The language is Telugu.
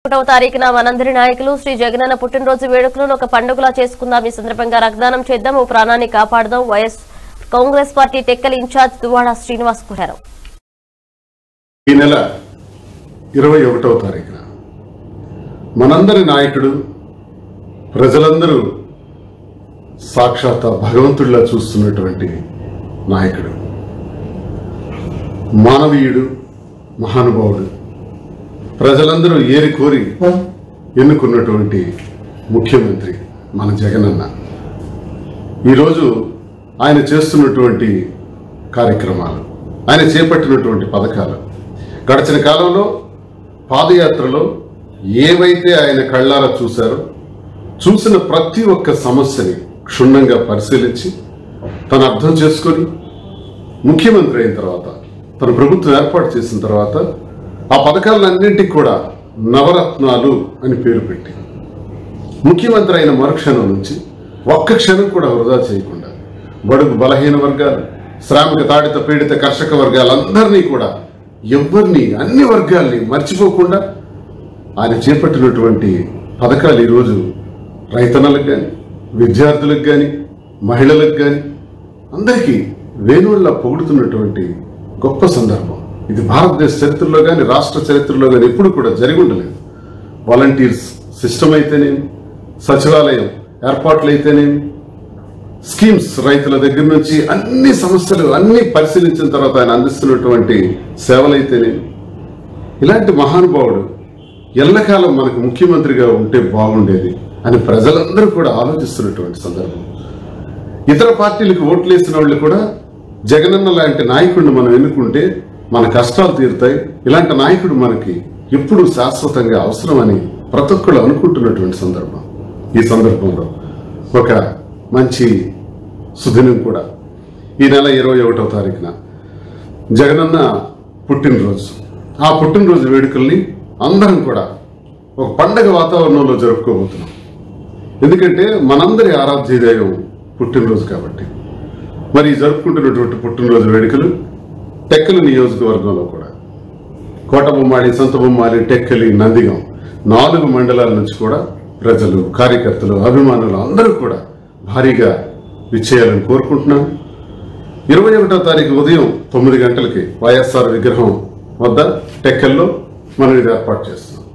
ఒకటవ తారీఖున మనందరి నాయకులు శ్రీ జగనన్న పుట్టినరోజు వేడుకలను ఒక పండుగలా చేసుకుందాం ఈ సందర్భంగా రక్తదానం చేద్దాం ఓ ప్రాణాన్ని కాపాడదాం YS Congress party Tekkala in charge Duvvada Srinivas కోరారు ఈ నెల ఇరవై ఒకటవ తారీఖున మనందరి నాయకుడు ప్రజలందరూ సాక్షాత్ భగవంతుడిలా చూస్తున్నటువంటి నాయకుడు మానవీయుడు మహానుభావుడు ప్రజలందరూ ఏరి కోరి ఎన్నుకున్నటువంటి ముఖ్యమంత్రి మన జగనన్న ఈరోజు ఆయన చేస్తున్నటువంటి కార్యక్రమాలు ఆయన చేపట్టినటువంటి పథకాలు గడిచిన కాలంలో పాదయాత్రలో ఏవైతే ఆయన కళ్ళారా చూశారో చూసిన ప్రతి ఒక్క సమస్యని క్షుణ్ణంగా పరిశీలించి తను అర్థం చేసుకొని ముఖ్యమంత్రి అయిన తర్వాత తన ప్రభుత్వం ఏర్పాటు చేసిన తర్వాత ఆ పథకాలన్నింటికి కూడా నవరత్నాలు అని పేరు పెట్టి ముఖ్యమంత్రి అయిన మరుక్షణం నుంచి ఒక్క క్షణం కూడా వృధా చేయకుండా బడుగు బలహీన వర్గాలు శ్రామిక తాడిత పీడిత కర్షక వర్గాలందరినీ కూడా ఎవరిని అన్ని వర్గాల్ని మర్చిపోకుండా ఆయన చేపట్టినటువంటి పథకాలు ఈరోజు రైతన్నలకు కానీ విద్యార్థులకు కానీ మహిళలకు కానీ అందరికీ వేణువుల్లా పొగుడుతున్నటువంటి గొప్ప సందర్భం ఇది భారతదేశ చరిత్రలో కానీ రాష్ట్ర చరిత్రలో కానీ ఎప్పుడు కూడా జరిగి ఉండలేదు వాలంటీర్స్ సిస్టమ్ అయితేనేమి సచివాలయం ఏర్పాట్లు అయితేనేమి స్కీమ్స్ రైతుల దగ్గర నుంచి అన్ని సమస్యలు అన్ని పరిశీలించిన తర్వాత ఆయన అందిస్తున్నటువంటి సేవలైతేనేమి ఇలాంటి మహానుభావుడు ఎల్లకాలం మనకు ముఖ్యమంత్రిగా ఉంటే బాగుండేది అని ప్రజలందరూ కూడా ఆలోచిస్తున్నటువంటి సందర్భం ఇతర పార్టీలకు ఓట్లు వేసిన వాళ్ళు కూడా జగనన్న లాంటి నాయకుడిని మనం ఎన్నుకుంటే మన కష్టాలు తీరుతాయి ఇలాంటి నాయకుడు మనకి ఎప్పుడు శాశ్వతంగా అవసరమని ప్రతి ఒక్కళ్ళు అనుకుంటున్నటువంటి సందర్భం ఈ సందర్భంలో ఒక మంచి సుదినం కూడా ఈ నెల ఇరవై ఒకటవ తారీఖున జగనన్న పుట్టినరోజు ఆ పుట్టినరోజు వేడుకల్ని అందరం కూడా ఒక పండగ వాతావరణంలో జరుపుకోబోతున్నాం ఎందుకంటే మనందరి ఆరాధ్య దైవం పుట్టినరోజు కాబట్టి మరి ఈ జరుపుకుంటున్నటువంటి పుట్టినరోజు వేడుకలు టెక్కలి నియోజకవర్గంలో కూడా కోటబొమ్మాడి సంతబొమ్మాడి టెక్కలి నందిగం నాలుగు మండలాల నుంచి కూడా ప్రజలు కార్యకర్తలు అభిమానులు అందరూ కూడా భారీగా విచ్చేయాలని కోరుకుంటున్నాను ఇరవై ఒకటో తారీఖు ఉదయం తొమ్మిది గంటలకి వైఎస్ఆర్ విగ్రహం వద్ద టెక్కల్లో మనం ఇది ఏర్పాటు చేస్తున్నాం